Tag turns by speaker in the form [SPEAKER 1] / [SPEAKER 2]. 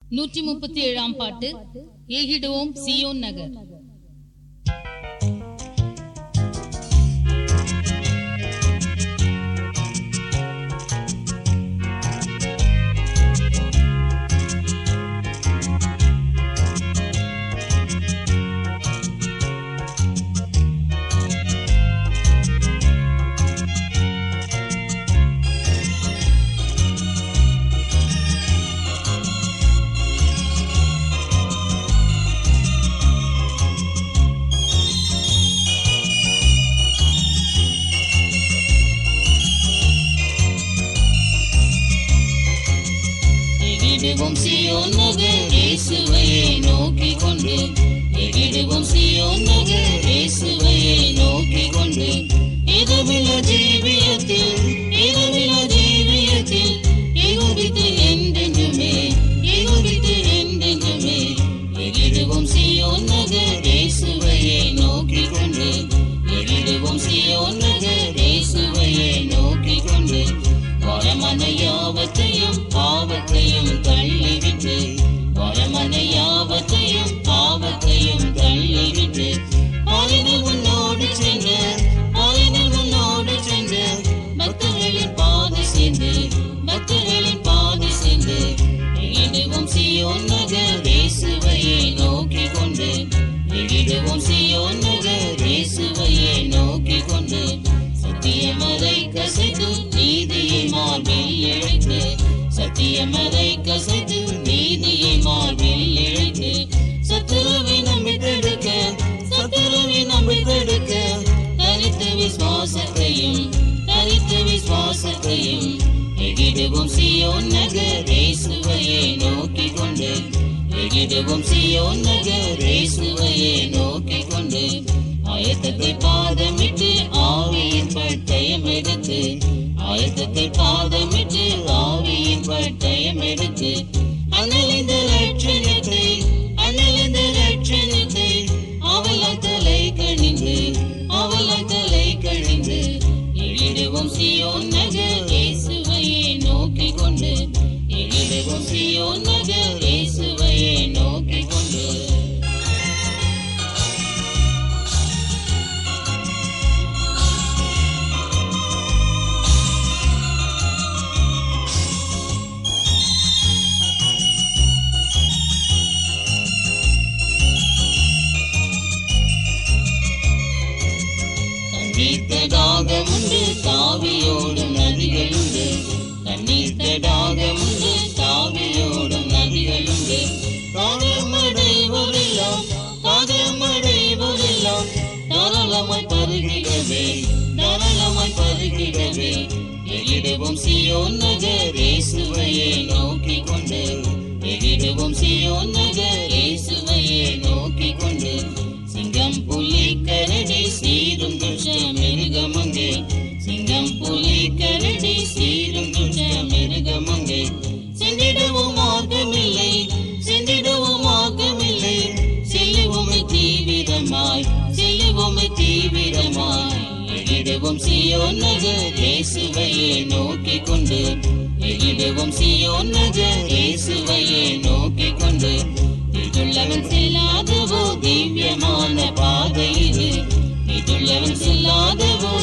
[SPEAKER 1] நூற்றி முப்பத்தி ஏழாம் பாட்டு ஏகிடுவோம் சியோன் நகர்
[SPEAKER 2] எகிடுவோம் சியோன் நகர் இயேசுவையே நோக்கிக் கொண்டு எகிடுவோம் சியோன் நகர் இயேசுவையே நோக்கிக் கொண்டு இதுவில ஜீவியத்தில் இதுவில ஜீவியத்தில் ஏகோபித்து என்றென்றுமே ஏகோபித்து என்றென்றுமே எகிடுவோம் சியோன் நகர் இயேசுவையே நோக்கிக் கொண்டு எகிடுவோம் சியோன் நகர் இயேசுவையே நோக்கிக் கொண்டு வரமன யாவத்தையும் பாவத்தையும் தள்ளிவிட்டு வரமன யாவத்தையும் பாவத்தையும் தள்ளிவிட்டு பாலினில் முன்னோடு சென்று பாலினில் முன்னோடு சென்று பக்தர்களின் பாதை சென்று பக்தர்களின் பாதை சென்று எகிடுவோம் சியோன் நகர் இயேசுவையே நோக்கிக் கொண்டு எகிடுவோம் சியோன் நகர் இயேசுவையே நோக்கிக் கொண்டு சத்தியமதை கசைத்து நீதியை மார்பில் இழைத்து சத்தியமதை கசைத்து நீதியை மார்பில் இழைத்து சத்துருவை நம்பி தடுக்க சத்துருவை நம்பி தடுக்க தரித்த விசுவாசத்தையும் தரித்த விசுவாசத்தையும் எகிடுவோம் சியோன் நகர் இயேசுவையே நோக்கிக் கொண்டு எகிடுவோம் சியோன் நகர் இயேசுவையே நோக்கிக் கொண்டு ஆயத்தத்தை பாதமிட்டு ஆவியின் பட்டயம் எடுத்து ஆயத்தத்தை பாதமிட்டு ஆவியின் பட்டயம் எடுத்து அனலிந்த லட்சணத்தை அனலிந்த லட்சணத்தை அவளாய் தலை கணிந்து அவளாய் தலை கணிந்து எழிடுவோம் சியோன் நகர் இயேசுவையே நோக்கிக் கொண்டு எழிடுவோம் சியோன் நகர் இயேசுவையே நோக்கிக் கொண்டு தண்ணீர்த்தடாக உண்டு தாவியோடும் நதிகள் உண்டு தண்ணீர்த்தடாக உண்டு தாவியோடும் நதிகள் உண்டு தாகமடைவோரெல்லாம் தாகமடைவோரெல்லாம் தாராளமாய் பருகிடவே தாராளமாய் பருகிடவே எகிடுவோம் சியோன் நகர் இயேசுவையே நோக்கிக் கொண்டு எகிடுவோம் சியோன் நகர் இயேசுவையே நோக்கிக் கொண்டு சிங்கம் புலி கரடி சீரும் துஷ மிருகமங்கே சிங்கம் புலி கரடி சீரும் துஷ மிருகமங்கே சென்றிடவும் மார்க்கமில்லை சென்றிடவும் மார்க்கமில்லை செல்லுவோமை தீவிரமாய் செல்லுவோமை தீவிரமாய் எகிடுவோம் சியோன் நகர் இயேசுவையே நோக்கிக் கொண்டு எகிடுவோம் சியோன் நகர் இயேசுவையே நோக்கிக் கொண்டு இதுள்ளவன் செல்லாதவோ திவ்யமான பாதை இது இதுள்ளவன் செல்லாதவோ